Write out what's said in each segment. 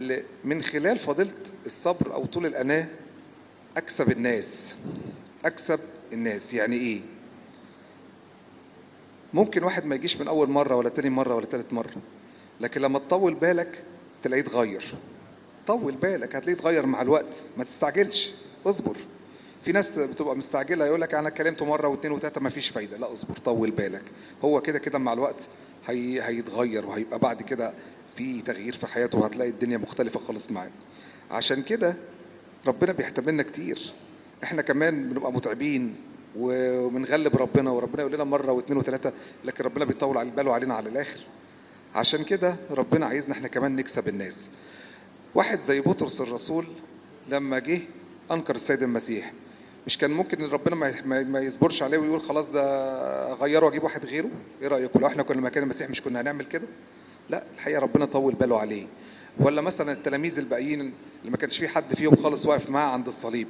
ل- من خلال فضيلة الصبر أو طول الأناة أكسب الناس أكسب الناس يعني إيه؟ ممكن واحد ما يجيش من أول مرة ولا تاني مرة ولا تالت مرة لكن لما تطول بالك تلاقيه اتغير طول بالك هتلاقيه اتغير مع الوقت ما تستعجلش اصبر في ناس بتبقى مستعجله يقول لك انا كلمته مره واثنين وثلاثه ما فيش فايده لا اصبر طول بالك هو كده كده مع الوقت هي هيتغير وهيبقى بعد كده في تغيير في حياته وهتلاقي الدنيا مختلفه خالص معاه عشان كده ربنا بيحتملنا كتير احنا كمان بنبقى متعبين وبنغلب ربنا وربنا يقول لنا مره واثنين وثلاثه لكن ربنا بيطول على باله علينا على الاخر عشان كده ربنا عايزنا احنا كمان نكسب الناس واحد زي بطرس الرسول لما جه انكر السيد المسيح مش كان ممكن ان ربنا ما- ما ما يصبرش عليه ويقول خلاص ده غيره واجيب واحد غيره ايه رايكم لو احنا كنا مكان المسيح مش كنا هنعمل كده لا الحقيقه ربنا طول باله عليه ولا مثلا التلاميذ الباقيين اللي ما كانش في حد فيهم خالص واقف معاه عند الصليب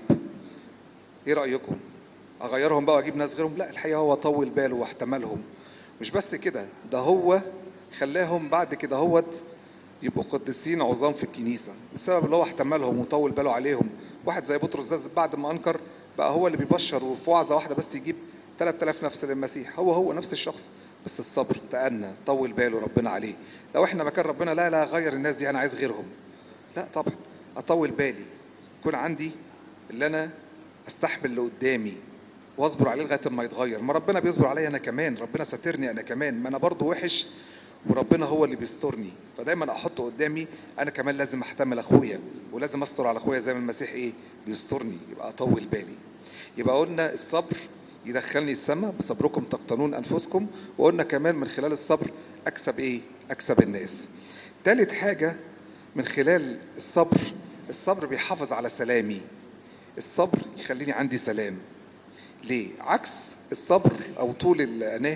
ايه رايكم اغيرهم بقى واجيب ناس غيرهم لا الحقيقه هو طول باله واحتملهم مش بس كده ده هو خلاهم بعد كده هوت يبقوا قديسين عظام في الكنيسه بسبب اللي هو احتملهم وطول باله عليهم واحد زي بطرس ده بعد ما انكر بقى هو اللي بيبشر وفي وعظه واحده بس يجيب 3000 نفس للمسيح هو هو نفس الشخص بس الصبر تأنى طول باله ربنا عليه لو احنا مكان ربنا لا لا غير الناس دي انا عايز غيرهم لا طبعا اطول بالي يكون عندي اللي انا استحمل اللي قدامي واصبر عليه لغايه ما يتغير ما ربنا بيصبر عليا انا كمان ربنا ساترني انا كمان ما انا برضو وحش وربنا هو اللي بيسترني فدايما احطه قدامي انا كمان لازم احتمل اخويا ولازم استر على اخويا زي ما المسيح ايه بيسترني يبقى اطول بالي يبقى قلنا الصبر يدخلني السماء بصبركم تقتنون انفسكم وقلنا كمان من خلال الصبر اكسب ايه اكسب الناس تالت حاجه من خلال الصبر الصبر بيحافظ على سلامي الصبر يخليني عندي سلام ليه عكس الصبر او طول الاناه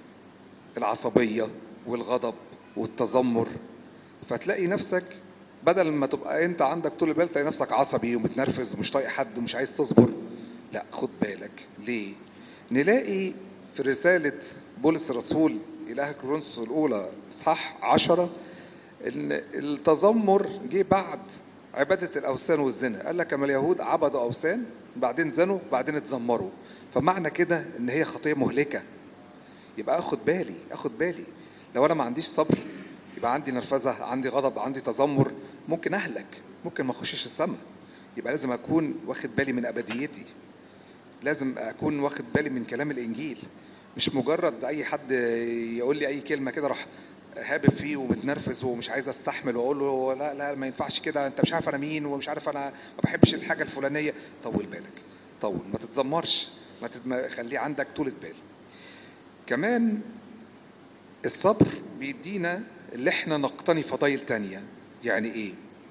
العصبيه والغضب والتذمر فتلاقي نفسك بدل ما تبقى انت عندك طول البال تلاقي نفسك عصبي ومتنرفز ومش طايق حد ومش عايز تصبر لا خد بالك ليه نلاقي في رسالة بولس الرسول إلى أهل كورنثوس الأولى إصحاح عشرة إن التذمر جه بعد عبادة الأوثان والزنا قال لك أما اليهود عبدوا أوثان بعدين زنوا بعدين اتذمروا فمعنى كده إن هي خطية مهلكة يبقى اخد بالي اخد بالي لو انا ما عنديش صبر يبقى عندي نرفزه عندي غضب عندي تذمر ممكن اهلك ممكن ما اخشش السماء يبقى لازم اكون واخد بالي من ابديتي لازم اكون واخد بالي من كلام الانجيل مش مجرد اي حد يقول لي اي كلمه كده راح هابب فيه ومتنرفز ومش عايز استحمل واقول له لا لا ما ينفعش كده انت مش عارف انا مين ومش عارف انا ما بحبش الحاجه الفلانيه طول بالك طول ما تتذمرش ما تت- ما خليه عندك طولة بال كمان الصبر بيدينا اللي احنا نقتني فضايل تانية يعني ايه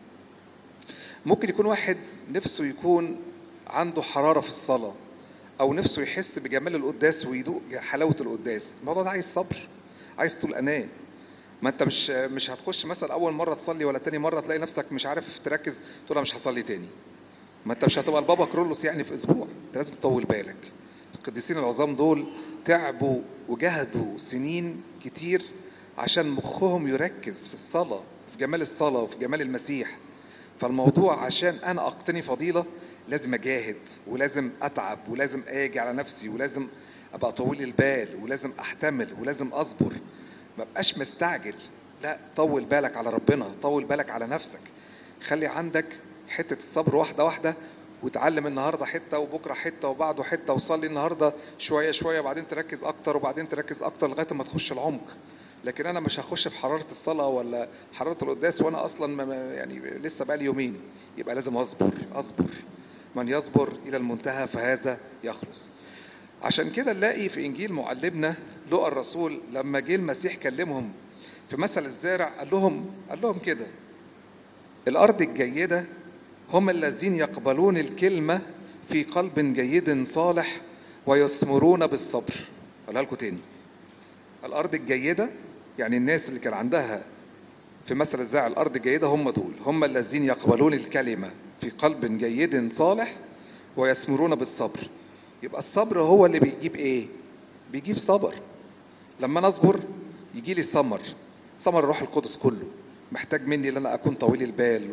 ممكن يكون واحد نفسه يكون عنده حرارة في الصلاة او نفسه يحس بجمال القداس ويدوق حلاوة القداس الموضوع ده عايز صبر عايز طول امان ما انت مش مش هتخش مثلا اول مرة تصلي ولا تاني مرة تلاقي نفسك مش عارف تركز تقول انا مش هصلي تاني ما انت مش هتبقى البابا كرولوس يعني في اسبوع انت لازم تطول بالك القديسين العظام دول تعبوا وجهدوا سنين كتير عشان مخهم يركز في الصلاة في جمال الصلاة وفي جمال المسيح فالموضوع عشان انا اقتني فضيلة لازم اجاهد ولازم اتعب ولازم اجي على نفسي ولازم ابقى طويل البال ولازم احتمل ولازم اصبر ما بقاش مستعجل لا طول بالك على ربنا طول بالك على نفسك خلي عندك حتة الصبر واحدة واحدة وتعلم النهاردة حتة وبكرة حتة وبعده حتة وصلي النهاردة شوية شوية وبعدين تركز أكتر وبعدين تركز أكتر لغاية ما تخش العمق لكن أنا مش هخش في حرارة الصلاة ولا حرارة القداس وأنا أصلا ما- ما- يعني لسه بقالي يومين يبقى لازم أصبر أصبر من يصبر إلى المنتهى فهذا يخلص عشان كده نلاقي في إنجيل معلمنا لقى الرسول لما جه المسيح كلمهم في مثل الزارع قال لهم قال لهم كده الأرض الجيدة هم الذين يقبلون الكلمة في قلب جيد صالح ويثمرون بالصبر قالها لكم تاني الأرض الجيدة يعني الناس اللي كان عندها في مثل الزرع الأرض الجيدة هم دول هم الذين يقبلون الكلمة في قلب جيد صالح ويثمرون بالصبر يبقى الصبر هو اللي بيجيب ايه بيجيب صبر لما نصبر يجي لي ثمر ثمر الروح القدس كله محتاج مني ان انا اكون طويل البال